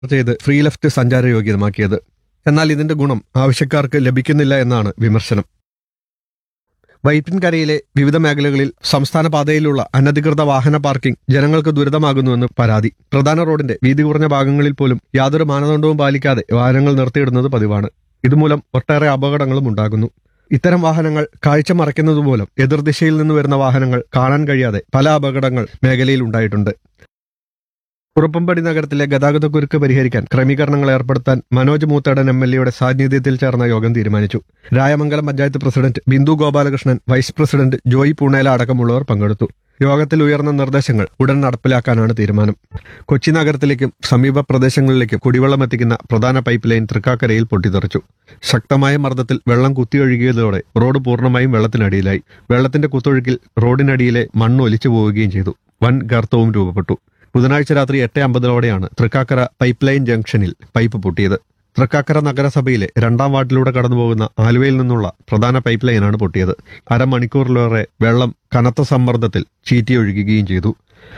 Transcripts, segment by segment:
ചെയ്ത് free left സഞ്ചാരയോഗ്യമാക്കിയത് എന്നാൽ ഇതിന്റെ ഗുണം ആവശ്യക്കാർക്ക് ലഭിക്കുന്നില്ല എന്നാണ് വിമർശനം വൈപ്പിൻകരയിലെ വിവിധ മേഖലകളിൽ സംസ്ഥാന പാതയിലുള്ള അനധികൃത വാഹന പാർക്കിംഗ് ജനങ്ങൾക്ക് ദുരിതമാകുന്നുവെന്ന് പരാതി പ്രധാന റോഡിന്റെ വീതി കുറഞ്ഞ ഭാഗങ്ങളിൽ പോലും യാതൊരു മാനദണ്ഡവും പാലിക്കാതെ വാഹനങ്ങൾ നിർത്തിയിടുന്നത് പതിവാണ് ഇതുമൂലം ഒട്ടേറെ അപകടങ്ങളും ഉണ്ടാകുന്നു ഇത്തരം വാഹനങ്ങൾ കാഴ്ച മറയ്ക്കുന്നതുമൂലം എതിർദിശയിൽ നിന്ന് വരുന്ന വാഹനങ്ങൾ കാണാൻ കഴിയാതെ പല അപകടങ്ങൾ മേഖലയിൽ ഉണ്ടായിട്ടുണ്ട് കുറുപ്പമ്പടി നഗരത്തിലെ ഗതാഗതക്കുരുക്ക് പരിഹരിക്കാൻ ക്രമീകരണങ്ങൾ ഏർപ്പെടുത്താൻ മനോജ് മൂത്തടൻ എം എൽ എയുടെ സാന്നിധ്യത്തിൽ ചേർന്ന യോഗം തീരുമാനിച്ചു Rayamangalam panchayat president Bindu Gopalakrishnan vice president Joy Poonela അടക്കമുള്ളവർ പങ്കെടുത്തു യോഗത്തിൽ ഉയർന്ന നിർദ്ദേശങ്ങൾ ഉടൻ നടപ്പിലാക്കാനാണ് തീരുമാനം കൊച്ചി നഗരത്തിലേക്കും സമീപ പ്രദേശങ്ങളിലേക്കും കുടിവെള്ളം എത്തിക്കുന്ന പ്രധാന പൈപ്പ് ലൈൻ തൃക്കാക്കരയിൽ പൊട്ടിത്തെറിച്ചു ശക്തമായ മർദ്ദത്തിൽ വെള്ളം കുത്തിയൊഴുകിയതോടെ റോഡ് പൂർണ്ണമായും വെള്ളത്തിനടിയിലായി വെള്ളത്തിന്റെ കുത്തൊഴുക്കിൽ റോഡിനടിയിലെ മണ്ണ് ഒലിച്ചു പോവുകയും ചെയ്തു വൻ ഗർത്തവും രൂപപ്പെട്ടു ബുധനാഴ്ച രാത്രി എട്ട് അമ്പതോടെയാണ് തൃക്കാക്കര പൈപ്പ് ലൈൻ ജംഗ്ഷനിൽ പൈപ്പ് പൊട്ടിയത് തൃക്കാക്കര നഗരസഭയിലെ രണ്ടാം വാർഡിലൂടെ കടന്നുപോകുന്ന ആലുവയിൽ നിന്നുള്ള പ്രധാന പൈപ്പ് ലൈനാണ് പൊട്ടിയത് അരമണിക്കൂറിലേറെ വെള്ളം കനത്ത സമ്മർദ്ദത്തിൽ ചീറ്റിയൊഴുകുകയും ചെയ്തു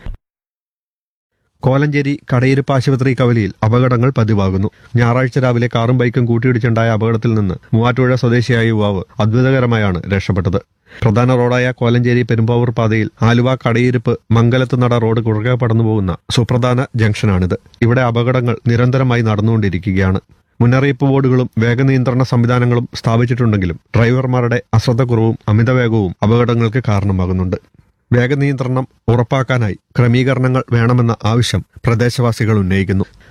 കോലഞ്ചേരി കടയിരുപ്പ് ആശുപത്രി കവലിയിൽ അപകടങ്ങൾ പതിവാകുന്നു ഞായറാഴ്ച രാവിലെ കാറും ബൈക്കും കൂട്ടിയിടിച്ചുണ്ടായ അപകടത്തിൽ നിന്ന് മൂവാറ്റുപുഴ സ്വദേശിയായ യുവാവ് അദ്ഭുതകരമായാണ് രക്ഷപ്പെട്ടത് പ്രധാന റോഡായ കോലഞ്ചേരി പെരുമ്പാവൂർ പാതയിൽ ആലുവ കടയിരുപ്പ് മംഗലത്ത് നട റോഡ് കുറുകെ കടന്നുപോകുന്ന സുപ്രധാന ജംഗ്ഷനാണിത് ഇവിടെ അപകടങ്ങൾ നിരന്തരമായി നടന്നുകൊണ്ടിരിക്കുകയാണ് മുന്നറിയിപ്പ് ബോർഡുകളും വേഗനിയന്ത്രണ സംവിധാനങ്ങളും സ്ഥാപിച്ചിട്ടുണ്ടെങ്കിലും ഡ്രൈവർമാരുടെ അശ്രദ്ധക്കുറവും അമിതവേഗവും അപകടങ്ങൾക്ക് കാരണമാകുന്നുണ്ട് വേഗനിയന്ത്രണം ഉറപ്പാക്കാനായി ക്രമീകരണങ്ങൾ വേണമെന്ന ആവശ്യം പ്രദേശവാസികൾ ഉന്നയിക്കുന്നു